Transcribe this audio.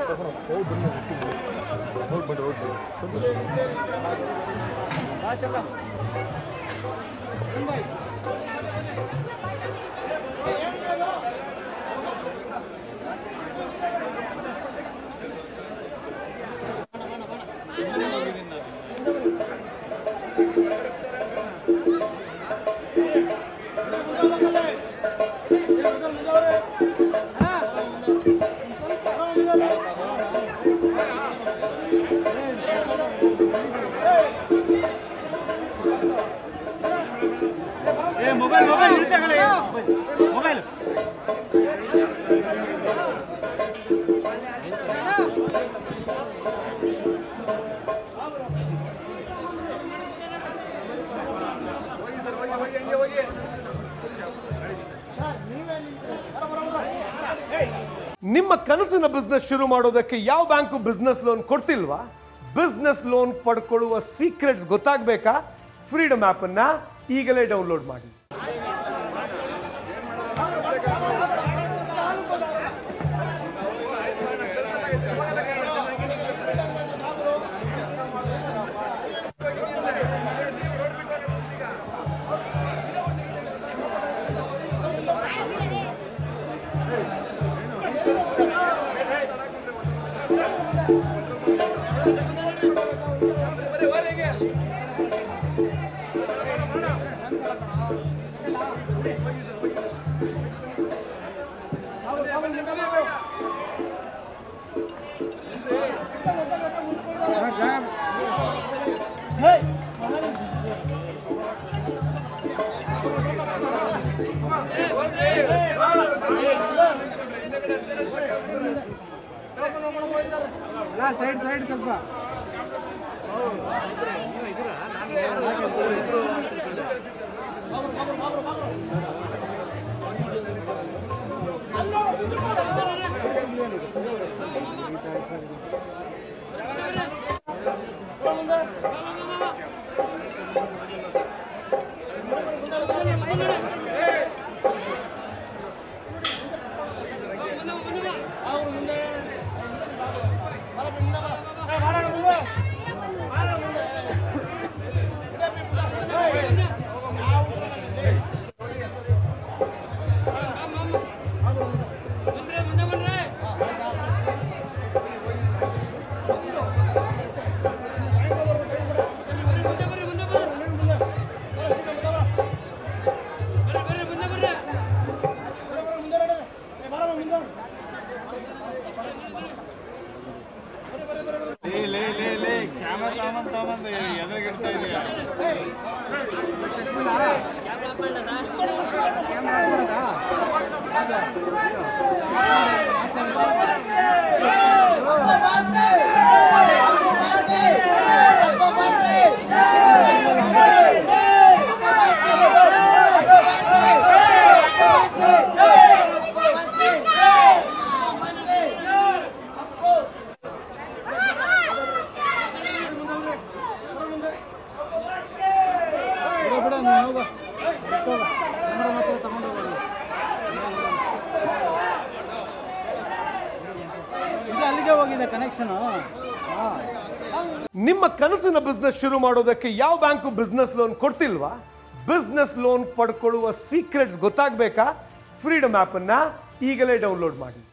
mobile mobile ಇರುತ್ತೆ mobile ನಿಮ್ಮ ಕನಸಿನ ಬಿಸ್ನೆಸ್ ಶುರು ಮಾಡೋದಕ್ಕೆ ಯಾವ ಬ್ಯಾಂಕು ಬಿಸ್ನೆಸ್ ಲೋನ್ ಕೊಡ್ತಿಲ್ವಾ ಬಿಸ್ನೆಸ್ ಲೋನ್ ಪಡ್ಕೊಳ್ಳುವ ಸೀಕ್ರೆಟ್ಸ್ ಗೊತ್ತಾಗಬೇಕಾ ಫ್ರೀಡಮ್ ಆ್ಯಪನ್ನು ಈಗಲೇ ಡೌನ್ಲೋಡ್ ಮಾಡಿ ಸೈಡ್ ಸೈಡ್ ಸ್ವಲ್ಪ ಲೇ ಲೇ ಲೇ ಲೇ ಕ್ಯಾಮ್ರಾ ತಾಮಂದ್ ತಾಮಂದ್ ಎದುರುಗಿಡ್ತಾ ಇದೆಯಾ ಬಿಡ ನೀನು ಹೋಗು ಕ್ಯಾಮ್ರಾ ಮಾತ್ರ ತಗೊಂಡು ಹೋಗೋದು ಇದು ಅಲ್ಲಿಗೆ ಹೋಗಿದೆ ಕನೆಕ್ಷನು ಹಾಂ ನಿಮ್ಮ ಕನಸಿನ ಬಿಸ್ನೆಸ್ ಶುರು ಮಾಡೋದಕ್ಕೆ ಯಾವ ಬ್ಯಾಂಕು ಬಿಸ್ನೆಸ್ ಲೋನ್ ಕೊಡ್ತಿಲ್ವಾ ಬಿಸ್ನೆಸ್ ಲೋನ್ ಪಡ್ಕೊಳ್ಳುವ ಸೀಕ್ರೆಟ್ಸ್ ಗೊತ್ತಾಗಬೇಕಾ ಫ್ರೀಡಮ್ ಆ್ಯಪನ್ನು ಈಗಲೇ ಡೌನ್ಲೋಡ್ ಮಾಡಿ